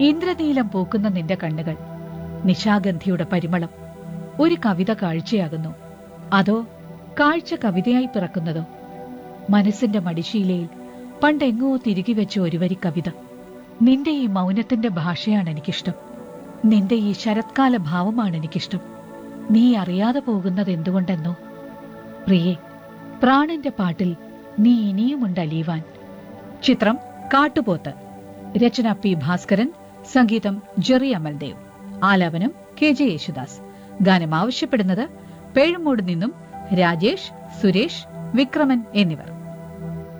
ഇന്ദ്രനീലം പൂക്കുന്ന നിന്റെ കണ്ണുകൾ നിശാഗന്ധിയുടെ പരിമളം ഒരു കവിത കാഴ്ചയാകുന്നു അതോ കാഴ്ച കവിതയായി പിറക്കുന്നതോ മനസ്സിന്റെ മടിശീലയിൽ പണ്ടെങ്ങോ തിരികെ വെച്ച ഒരു വരി കവിത നിന്റെ ഈ മൗനത്തിന്റെ ഭാഷയാണ് എനിക്കിഷ്ടം നിന്റെ ഈ ശരത്കാല ഭാവമാണ് എനിക്കിഷ്ടം നീ അറിയാതെ പോകുന്നത് എന്തുകൊണ്ടെന്നോ പ്രിയേ പ്രാണന്റെ പാട്ടിൽ നീ ഇനിയുമുണ്ട് അലിയുവാൻ ചിത്രം കാട്ടുപോത്ത് രചന പി ഭാസ്കരൻ സംഗീതം ജെറി അമൽദേവ് ആലാപനം കെ ജെ യേശുദാസ് ഗാനം ആവശ്യപ്പെടുന്നത് പേഴുമൂട് നിന്നും രാജേഷ് സുരേഷ് വിക്രമൻ എന്നിവർ